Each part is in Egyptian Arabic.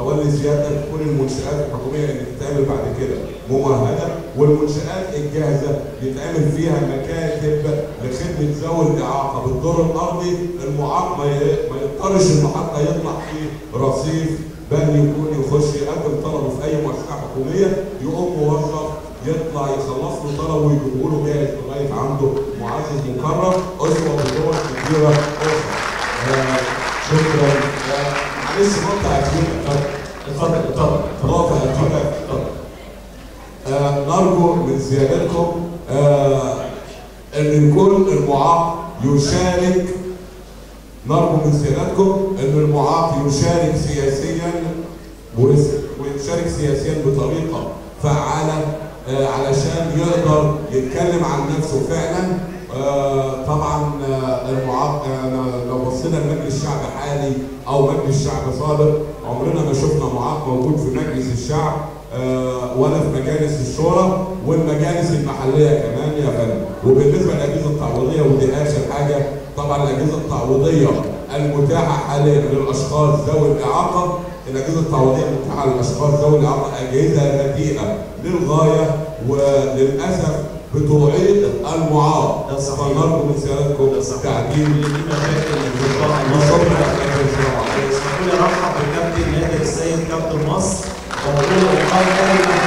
تولي سيادتك كل المنشآت الحكومية اللي تتعمل بعد كده ممهدة والمنشآت الجاهزة يتعمل فيها مكاتب لخدمة ذوي الإعاقة بالدور الأرضي المعاق ما ي- ما يضطرش إنه حتى يطلع فيه رصيف بل يكون يخش يقدم طلبه في أي مؤسسة حكومية يقوم موظف يطلع يخلص له طلبه ويجيبه له جاهز لغاية عنده معزز مكرم أسوة بدول كبيرة أخرى. آه، شكرا آه، معلش نقطة أخيرة اتفضل اتفضل نقطة أخيرة آه، نرجو من سيادتكم آه، أن يكون المعاق يشارك نرجو من سيادتكم أن المعاق يشارك سياسيا ويس- ويشارك سياسيا بطريقة فعالة آه، علشان يقدر يتكلم عن نفسه فعلا آه، طبعا آه، المعاق آه، لو بصينا لمجلس الشعب حالي او مجلس الشعب سابق عمرنا ما شفنا معاق موجود في مجلس الشعب آه، ولا في مجالس الشورى والمجالس المحليه كمان يا فندم وبالنسبه للاجهزه التعويضيه ودي اخر حاجه طبعا الاجهزه التعويضيه المتاحه حاليا للاشخاص ذوي الاعاقه الاجهزه التعويضيه المتاحه للاشخاص ذوي الاعاقه اجهزه رديئه للغايه وللاسف بتعيق المعاق ده صحيح. فنرجو من سيادتكم ده صحيح. تعديل دي مشاكل الوزراء وشكرا اسمحوا لي ارحب بالكابتن نادر السيد كابتن مصر وبقول له لقاء كلمه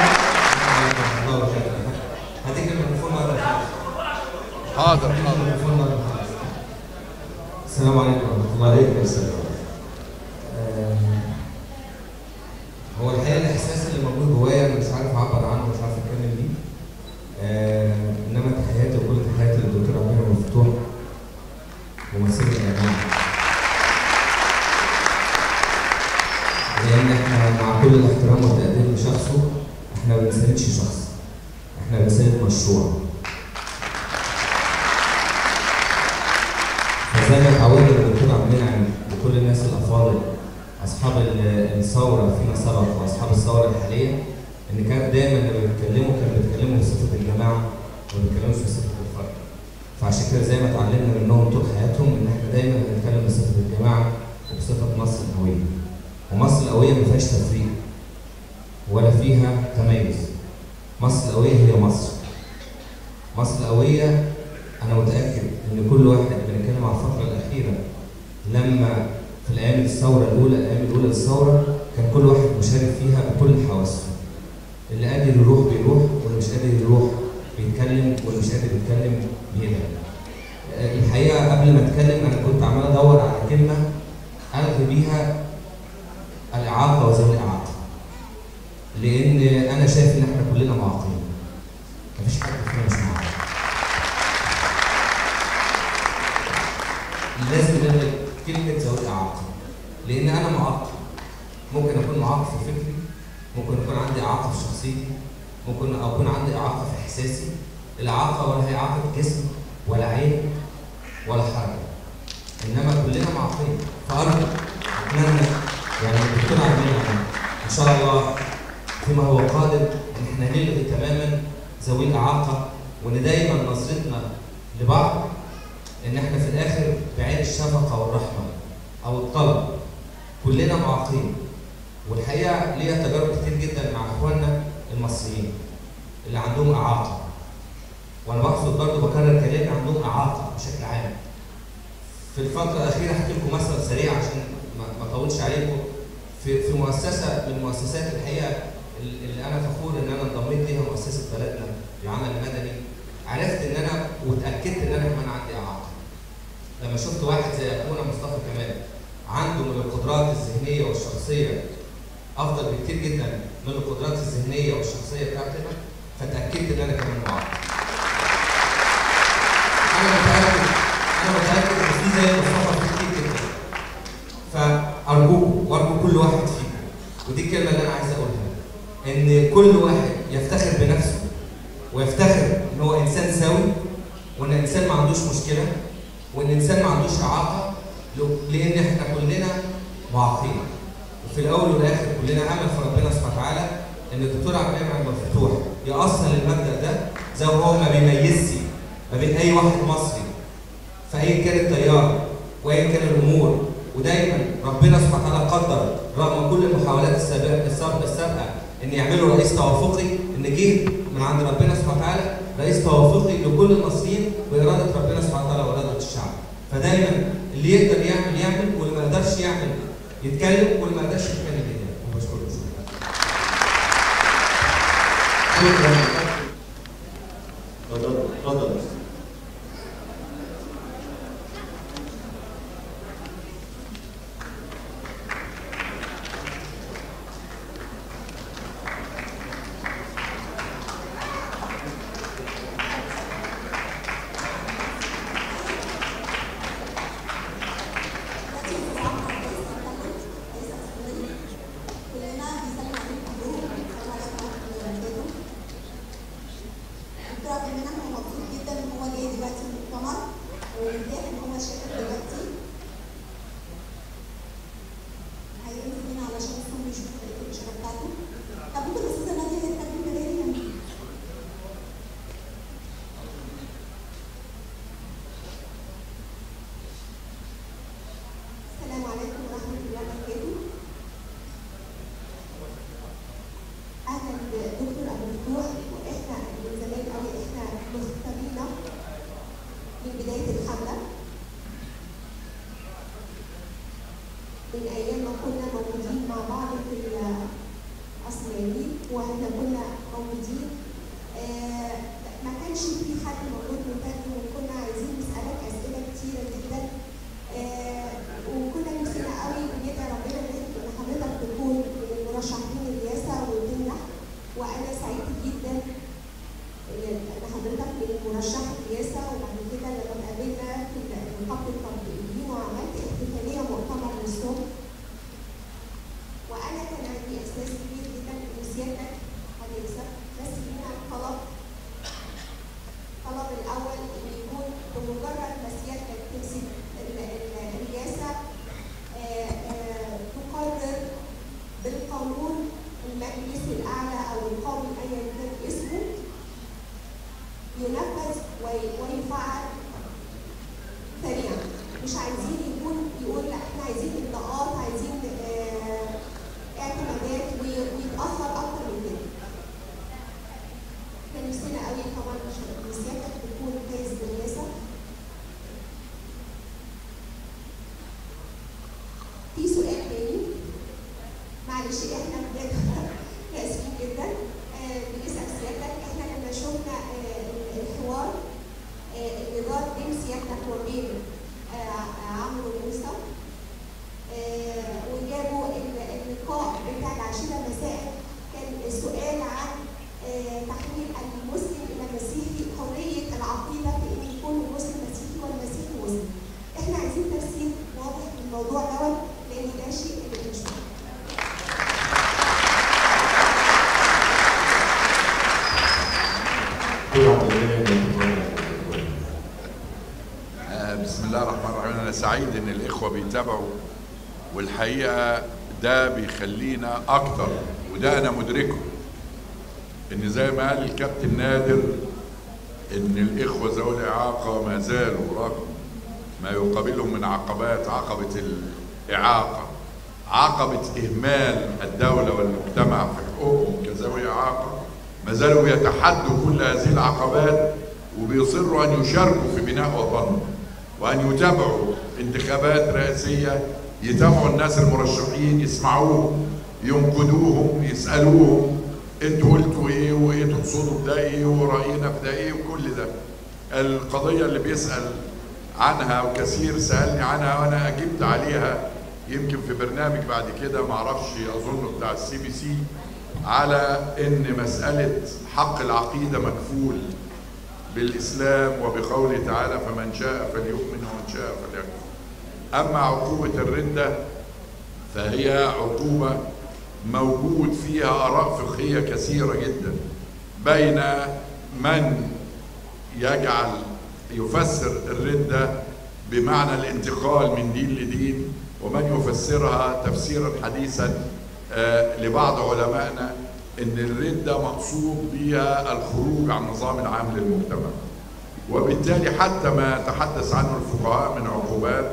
هديك الميكروفون مرة حاضر هديك حاضر الميكروفون مرة السلام عليكم ورحمة الله وعليكم وبركاته السلام آه، هو الحقيقة الإحساس اللي موجود جوايا أنا مش عارف أعبر عنه مش عارف أتكلم بيه آه، إنما تحياتي وكل تحياتي للدكتور عمير مفتوح ممثل الإعلام لأن إحنا مع كل الاحترام والتقدير لشخصه إحنا ما بنساندش شخص إحنا بنساند مشروع فزي ما اتعودنا الدكتور عبد المنعم وكل الناس الافاضل اصحاب ال- الثوره فيما سبق واصحاب الثوره الحاليه ان كان دايما لما بيتكلموا كانوا بيتكلموا بصفه الجماعه وما بيتكلموش بصفه الفرد. فعشان كده زي ما اتعلمنا منهم طول حياتهم ان احنا دايما بنتكلم بصفه الجماعه وبصفه مصر القويه. ومصر القويه ما فيهاش تفريق ولا فيها تميز. مصر القويه هي مصر. مصر القويه انا متاكد ان كل واحد بنتكلم على الفتره الاخيره لما في الايام الثوره الاولى الايام الاولى للثوره كان كل واحد مشارك فيها بكل حواسه اللي قادر يروح بيروح واللي مش قادر يروح بيتكلم واللي مش قادر يتكلم بيدعم آه، الحقيقه قبل ما اتكلم انا كنت عمال ادور على كلمه الغي بيها الاعاقه وذوي الاعاقه لان انا شايف ان احنا كلنا معاقين مفيش حد فينا مش معاق لازم نلغي كلمة ذوي الإعاقة لأن أنا معاق ممكن أكون معاق في فكري ممكن يكون عندي إعاقة في شخصيتي ممكن أكون عندي إعاقة في إحساسي الإعاقة ولا هي إعاقة جسم ولا عين ولا حركة إنما كلنا معاقين فأرجو أتمنى يعني الدكتور عبد المنعم إن شاء الله فيما هو قادم إن إحنا نلغي تماما ذوي الإعاقة وإن دايما نظرتنا لبعض ان احنا في الاخر بعين الشفقه والرحمه او الطلب كلنا معاقين والحقيقه ليا تجارب كتير جدا مع اخواننا المصريين اللي عندهم اعاقه وانا بقصد برضه بكرر كلامي عندهم اعاقه بشكل عام في الفتره الاخيره هحكي لكم مثل سريع عشان ما ما اطولش عليكم في في مؤسسه من المؤسسات الحقيقه اللي انا فخور ان انا انضميت ليها مؤسسه بلدنا العمل المدني عرفت ان انا واتاكدت ان انا كمان عندي اعاقه لما شفت واحد زي اخونا مصطفى كمال عنده من القدرات الذهنيه والشخصيه افضل بكتير جدا من القدرات الذهنيه والشخصيه بتاعتنا فتاكدت ان انا كمان معاق. انا متاكد انا متاكد ان في زي مصطفى في كتير جدا. فارجوكم وارجو كل واحد فيكم ودي الكلمه اللي انا عايز اقولها ان كل واحد يفتخر بنفسه ويفتخر ان هو انسان سوي وان الانسان ما عندوش مشكله وان الانسان ما عندوش اعاقه لو- لان احنا كلنا معاقين وفي الاول والاخر كلنا امل في ربنا سبحانه وتعالى ان الدكتور عبد المنعم مفتوح يأصل المبدا ده زي ما هو ما بيميزش ما بين اي واحد مصري في ايا كان التيار وايا كان الامور ودايما ربنا سبحانه وتعالى قدر رغم كل المحاولات السابقه السابقه السابقه ان يعملوا رئيس توافقي ان جه من عند ربنا سبحانه وتعالى رئيس توافقي لكل المصريين باراده ربنا سبحانه وتعالى واراده الشعب فدايما اللي يقدر يعمل يعمل واللي ما يقدرش يعمل يتكلم واللي ما يقدرش يتكلم يتكلم وبشكرك شكرا اتفضل اتفضل كلنا بنسلم عليكم كلهم بنسلم عليكم وبركاته. دكتور عبد المنعم هو مبسوط جدا ان هو جاي دلوقتي المؤتمر ومرتاح ان هو شاكر دلوقتي. هينزل هنا علشان يكون بيشوف بقية الإشارة بتاعته. طب ممكن الأستاذة نادية هي تقدم بدالي يعني؟ السلام عليكم ورحمة الله وبركاته. اهلا دكتور ابو فتوح واحنا من زمان قوي احنا مختارينا من بدايه الحمله من ايام ما كنا موجودين مع بعض في الاسماعيلي واحنا كنا موجودين آه ما كانش في حد موجود مترجم وكنا عايزين نسالك اسئله كتيره جدا آه وكنا نفسنا قوي وندعي ربنا ان إن حضرتك تكون من المرشحين الرئاسه وتنجح وانا سعيد جدا ان إن حضرتك من مرشح الرئاسه وبعد كده لما اتقابلنا في نقابه التطبيقيين وعملت احتفاليه مؤتمر للصبح وانا كان عندي احساس كبير جدا ان سيادتك هتكسب بس لينا طلب الطلب الاول ان يكون بمجرد ما سيادتك تمسك ال- ال- الرئاسه آه، آه، تقرر بالقانون المجلس الاعلى او القومي ايا كان اسمه ينفذ وي- ويفعل سريعا مش عايزين يكون يقول لا احنا عايزين اطلاقات عايزين آه، اعتمادات وي- ويتاخر اكتر من كده كان نفسنا قوي طبعا عشان سيادتك تكون فايز بالرئاسه في سؤال تاني معلش احنا بجد اسفين جدا آه، بنسال سيادتك احنا لما شفنا آه، الحوار آه، اللي دار بين سيادتك وبين آه، عمرو موسى آه، وجابوا ال- اللقاء بتاع العشرة مساء كان السؤال عن آه، تحويل المسلم الى مسيحي حريه العقيده في ان يكون المسلم مسيحي والمسيحي مسلم. احنا عايزين تفسير واضح للموضوع دوت لان ده شيء اللي بنشوفه. دكتور عبد المنعم آه، بسم الله الرحمن الرحيم انا سعيد ان الاخوه بيتابعوا والحقيقه ده بيخلينا اكتر وده انا مدركه ان زي ما قال الكابتن نادر ان الاخوه ذوي الاعاقه ما زالوا رغم ما يقابلهم من عقبات عقبه الاعاقه عقبه اهمال الدوله والمجتمع في حقوقهم كذوي اعاقه ما زالوا بيتحدوا كل هذه العقبات وبيصروا ان يشاركوا في بناء وطنهم وان يتابعوا انتخابات رئاسيه يتابعوا الناس المرشحين يسمعوهم ينقدوهم يسالوهم انتوا قلتوا ايه وايه تقصدوا بده ايه وراينا في ده ايه وكل ده القضيه اللي بيسال عنها وكثير سالني عنها وانا اجبت عليها يمكن في برنامج بعد كده معرفش اظن بتاع السي بي سي على ان مساله حق العقيده مكفول بالاسلام وبقوله تعالى فمن شاء فليؤمن ومن شاء فليكفر اما عقوبه الرده فهي عقوبه موجود فيها اراء فقهيه كثيره جدا بين من يجعل يفسر الرده بمعنى الانتقال من دين لدين ومن يفسرها تفسيرا حديثا آه، لبعض علمائنا ان الرده مقصود بها الخروج عن النظام العام للمجتمع وبالتالي حتى ما تحدث عنه الفقهاء من عقوبات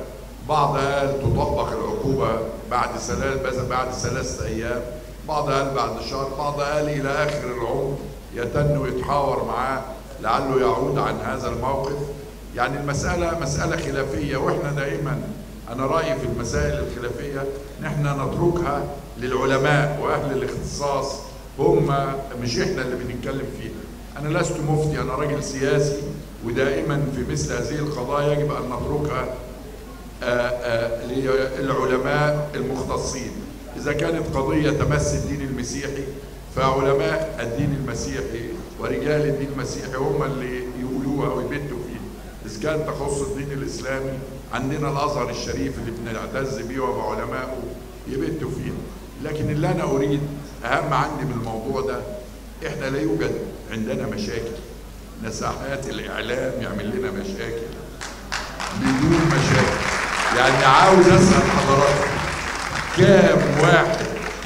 بعض قال تطبق العقوبة بعد ثلاث بس بعد ثلاثة أيام بعض قال بعد شهر بعض قال إلى آخر العمر يتن ويتحاور معاه لعله يعود عن هذا الموقف يعني المسألة مسألة خلافية وإحنا دائما أنا رأيي في المسائل الخلافية نحن نتركها للعلماء وأهل الاختصاص هم مش إحنا اللي بنتكلم فيها أنا لست مفتي أنا راجل سياسي ودائما في مثل هذه القضايا يجب أن نتركها آه، آه، للعلماء المختصين إذا كانت قضية تمس الدين المسيحي فعلماء الدين المسيحي ورجال الدين المسيحي هم اللي يقولوها ويبتوا فيها إذا كان تخص الدين الإسلامي عندنا الأزهر الشريف اللي بنعتز بيه وبعلمائه يبتوا فيها لكن اللي أنا أريد أهم عندي من الموضوع ده إحنا لا يوجد عندنا مشاكل نساحات الإعلام يعمل لنا مشاكل بدون مشاكل يعني عاوز اسال حضراتكم كام واحد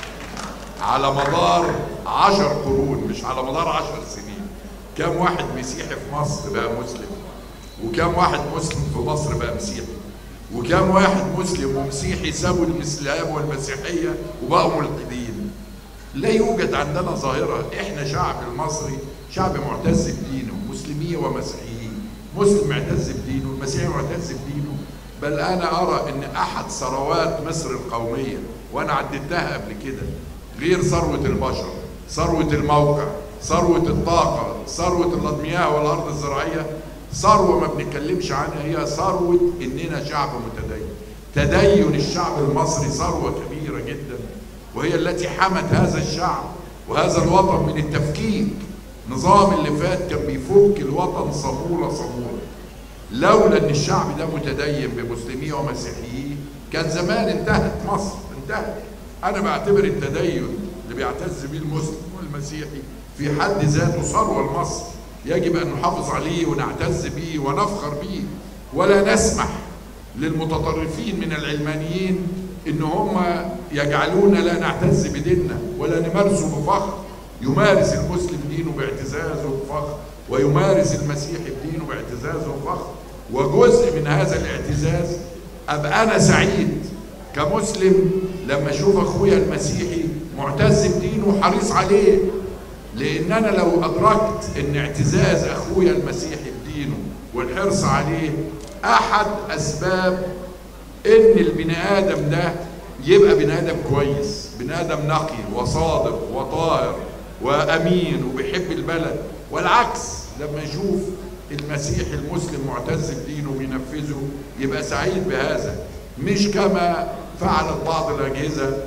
على مدار عشر قرون مش على مدار عشر سنين كام واحد مسيحي في مصر بقى مسلم وكام واحد مسلم في مصر بقى مسيحي وكام واحد مسلم ومسيحي سابوا الاسلام والمسيحيه وبقوا ملحدين لا يوجد عندنا ظاهره احنا شعب المصري شعب معتز بدينه مسلميه ومسيحيين مسلم معتز بدينه المسيحي معتز بدينه بل انا ارى ان احد ثروات مصر القوميه وانا عددتها قبل كده غير ثروه البشر ثروه الموقع ثروه الطاقه ثروه المياه والارض الزراعيه ثروه ما بنتكلمش عنها هي ثروه اننا شعب متدين تدين الشعب المصري ثروه كبيره جدا وهي التي حمت هذا الشعب وهذا الوطن من التفكيك نظام اللي فات كان بيفك الوطن صاموله صاموله لولا ان الشعب ده متدين بمسلميه ومسيحيين كان زمان انتهت مصر انتهت انا بعتبر التدين اللي بيعتز بيه المسلم والمسيحي في حد ذاته ثروه لمصر يجب ان نحافظ عليه ونعتز به ونفخر به ولا نسمح للمتطرفين من العلمانيين ان هم يجعلونا لا نعتز بديننا ولا نمارسه بفخر يمارس المسلم دينه باعتزاز وبفخر ويمارس المسيحي بدينه باعتزاز وفخر وجزء من هذا الاعتزاز ابقى انا سعيد كمسلم لما اشوف اخويا المسيحي معتز بدينه وحريص عليه لان انا لو ادركت ان اعتزاز اخويا المسيحي بدينه والحرص عليه احد اسباب ان البني ادم ده يبقى بني ادم كويس بني ادم نقي وصادق وطاهر وامين وبيحب البلد والعكس لما يشوف المسيحي المسلم معتز بدينه وينفذه يبقى سعيد بهذا مش كما فعلت بعض الاجهزه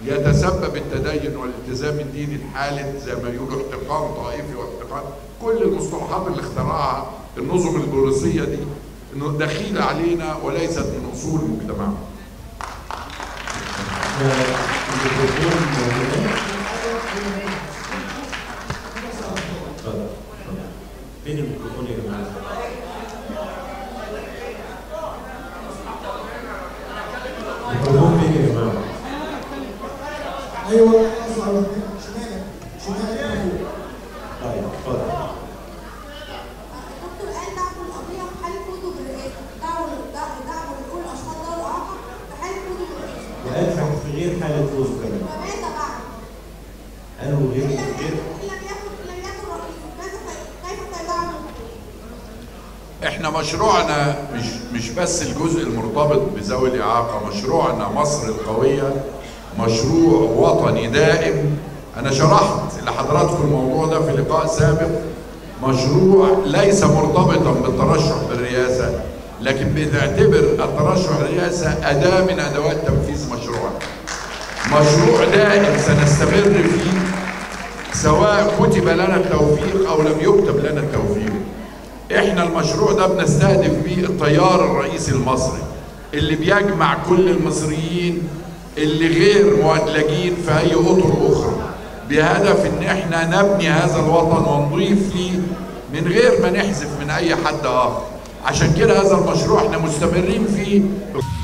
يتسبب التدين والالتزام الديني الحالد زي ما يقولوا احتقان طائفي واحتقان كل المصطلحات اللي اخترعها النظم البوليسيه دي انه دخيله علينا وليست من اصول مجتمعنا. اتفضل اتفضل. فين الميكروفون يا جماعه؟ الميكروفون فين يا جماعه؟ ايوه اصغر شمالك شمالك طيب اتفضل دكتور قال دعم القضيه في حاله وجود الرئاسه دعم دعم لكل اشخاص ذوي الاعاقه في حاله وجود الرئاسه وقال في غير حاله فوز كمان وماذا بعد؟ قالوا غير ان لم غير يكن ان لم يكن ان لم يكن رئيس ماذا في- كيف سيدعم احنا مشروعنا مش مش بس الجزء المرتبط بذوي الاعاقه مشروعنا مصر القويه مشروع وطني دائم انا شرحت لحضراتكم الموضوع ده في لقاء سابق مشروع ليس مرتبطا بالترشح بالرئاسه لكن بنعتبر الترشح للرئاسه اداه من ادوات تنفيذ مشروعنا مشروع دائم سنستمر فيه سواء كتب لنا التوفيق او لم يكتب لنا التوفيق احنا المشروع ده بنستهدف بيه التيار الرئيسي المصري اللي بيجمع كل المصريين اللي غير مؤدلجين في اي اطر اخرى بهدف ان احنا نبني هذا الوطن ونضيف ليه من غير ما نحذف من اي حد اخر عشان كده هذا المشروع احنا مستمرين فيه